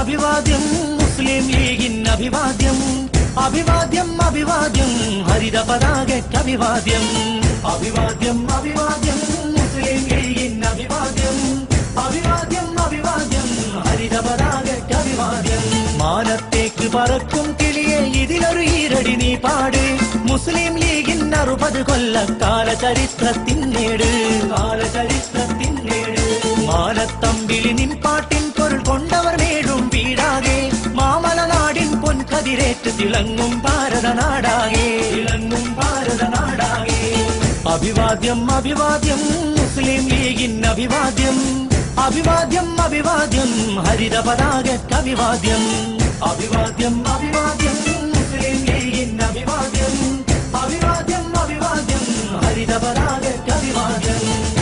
അഭിവാദ്യം മുസ്ലിം ലീഗിൻ അഭിവാദ്യം അഭിവാദ്യം അഭിവാദ്യം ഹരിത പതാകയ്ക്ക് അഭിവാദ്യം അഭിവാദ്യം അഭിവാദ്യം മുസ്ലിം ലീഗിൻ അഭിവാദ്യം അഭിവാദ്യം അഭിവാദ്യം ഹരിത പതാകയ്ക്ക് അഭിവാദ്യം മാനത്തേക്ക് പറക്കും കിളിയെ ഇതിലൊരു ഈരടി നീ പാട് മുസ്ലിം ലീഗിൻ അറുപത് കൊല്ലക്കാല ചരിത്രത്തിന്നേട് കാലചരിത്രത്തിന്നേട് മാനത്തമ്പിളി നിൻ പാട്ടിൻ പൊരുൾ കൊണ്ടവർ നേടും വീടാകെ മാമലനാടിൻ പൊൻകതിരേറ്റ് തിളങ്ങും ഭാരതനാടാകെ തിളങ്ങും ഭാരതനാടാകെ അഭിവാദ്യം അഭിവാദ്യം മുസ്ലിം ലീഗിൻ അഭിവാദ്യം അഭിവാദ്യം അഭിവാദ്യം ഹരിത പതാകയ്ക്ക് അഭിവാദ്യം അഭിവാദ്യം അഭിവാദ്യം മുസ്ലിം ലീഗിൻ അഭിവാദ്യം അഭിവാദ്യം അഭിവാദ്യം ഹരിത പതാകയ്ക്ക് അഭിവാദ്യം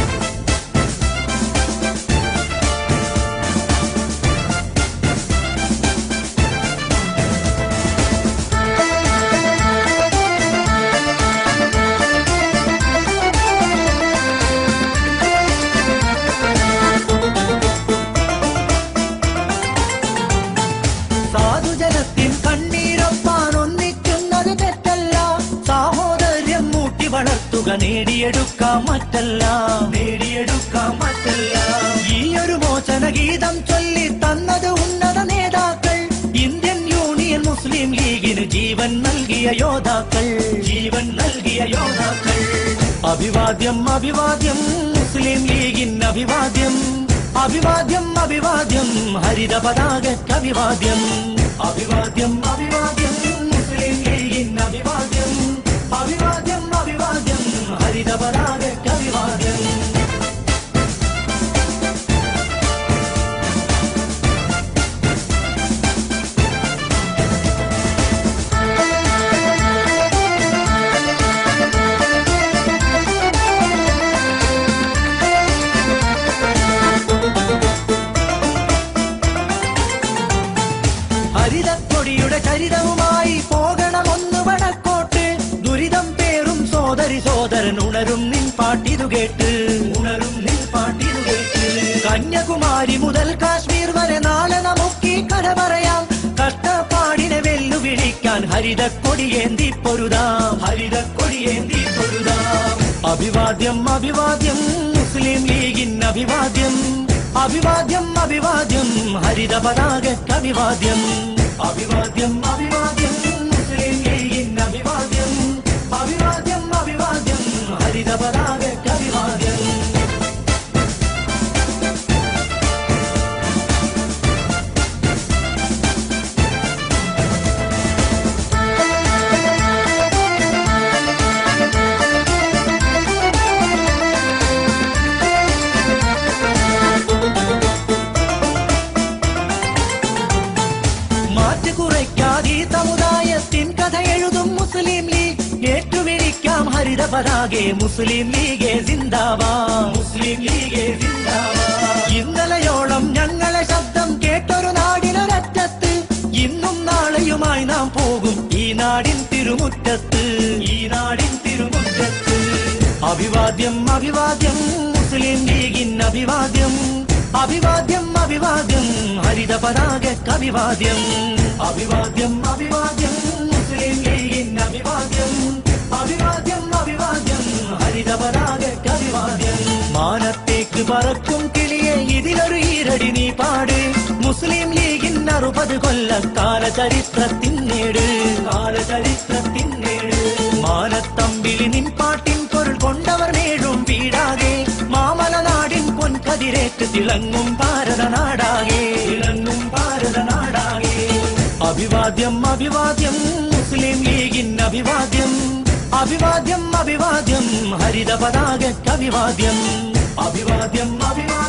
സാധുജനത്തിൻ കണ്ണീരൊപ്പാൻ ഒന്നിക്കുന്നത് തെറ്റല്ല സാഹോദര്യം മൂട്ടി വളർത്തുക നേടിയെടുക്കാം മറ്റല്ല നേടിയെടുക്കാം മറ്റല്ല ഈ ഒരു മോചന ഗീതം ചൊല്ലി തന്നത് ഉന്നത നേതാക്കൾ ഇന്ത്യൻ യൂണിയൻ മുസ്ലിം ലീഗിന് ജീവൻ നൽകിയ യോദ്ധാക്കൾ ജീവൻ നൽകിയ യോദ്ധാക്കൾ അഭിവാദ്യം അഭിവാദ്യം മുസ്ലിം ലീഗിൻ അഭിവാദ്യം അഭിവാദ്യം അഭിവാദ്യം ഹരിത പതാകയ്ക്ക് അഭിവാദ്യം അഭിവാദ്യം അഭിവാദ്യം മുസ്ലിം ലീഗിൻ അഭിവാദ്യം അഭിവാദ്യം അഭിവാദ്യം ഹരിത പതാകയ്ക്ക് അഭിവാദ്യം ഹരിതക്കൊടിയുടെ ചരിതവുമായി പോകണമൊന്നു വടക്കോട്ട് ദുരിതം പേറും സോദരി സോദരൻ ഉണരും നിൻ പാട്ടിതു കേട്ട് ഉണരും നിൻ പാട്ടിതു കേട്ട് കന്യാകുമാരി മുതൽ കാശ്മീർ വരെ നാളെ നമുക്ക് ഈ കഥ പറയാം കഷ്ടപ്പാടിനെ വെല്ലുവിളിക്കാൻ ഹരിതക്കൊടിയേന്തി പൊരുതാം ഹരിതക്കൊടിയേന്തി പൊരുതാം അഭിവാദ്യം അഭിവാദ്യം മുസ്ലിം ലീഗിൻ അഭിവാദ്യം അഭിവാദ്യം അഭിവാദ്യം ഹരിത പതാകയ്ക്ക് അഭിവാദ്യം അഭിവാദ്യം അഭിവാദ്യം മുസ്ലിം ലീഗിൻ അഭിവാദ്യം അഭിവാദ്യം അഭിവാദ്യം ഹരിത പതാകയ്ക്ക് അഭിവാദ്യം മാറ്റ് കുറയ്ക്കാതെ ഈ സമുദായത്തിൻ കഥ എഴുതും മുസ്ലിം ലീഗ് ഏറ്റുവിളിക്കാം ഹരിത പതാകെ മുസ്ലിം ലീഗെ സിന്ദാബാ മുസ്ലിം ലീഗെ സിന്ദാബാ ഇന്നലെയോളം ഞങ്ങളെ ശബ്ദം കേട്ടൊരു നാടിനൊരറ്റത്ത് ഇന്നും നാളെയുമായി നാം പോകും ഈ നാടിൻ തിരുമുറ്റത്ത് ഈ നാടിൻ തിരുമുറ്റത്ത് അഭിവാദ്യം അഭിവാദ്യം മുസ്ലിം ലീഗിൻ അഭിവാദ്യം അഭിവാദ്യം അഭിവാദ്യം ഹരിത പതാകയ്ക്ക് അഭിവാദ്യം അഭിവാദ്യം അഭിവാദ്യം മുസ്ലിം ലീഗിൻ അഭിവാദ്യം അഭിവാദ്യം അഭിവാദ്യം ഹരിത പതാകയ്ക്ക് അഭിവാദ്യം മാനത്തേക്ക് പറക്കും കിളിയെ ഇതിലൊരു ഈരടി നീ പാട് മുസ്ലിം ലീഗിൻ അറുപത് കൊല്ലക്കാല ചരിത്രത്തിന്നേട് കാലചരിത്രത്തിന്നേട് മാനത്തമ്പിളി നിൻ പാട്ടിൻ പൊരുൾ കൊണ്ടവർ നേടും വീടാകെ മാമലനാടിൻ പൊൻകതിരേറ്റ് തിളങ്ങും ഭാരതനാടാകെ തിളങ്ങും ഭാരതനാടാകെ അഭിവാദ്യം അഭിവാദ്യം മുസ്ലിം ലീഗിൻ അഭിവാദ്യം അഭിവാദ്യം അഭിവാദ്യം ഹരിത പതാകയ്ക്ക് അഭിവാദ്യം അഭിവാദ്യം അഭിവാദ്യം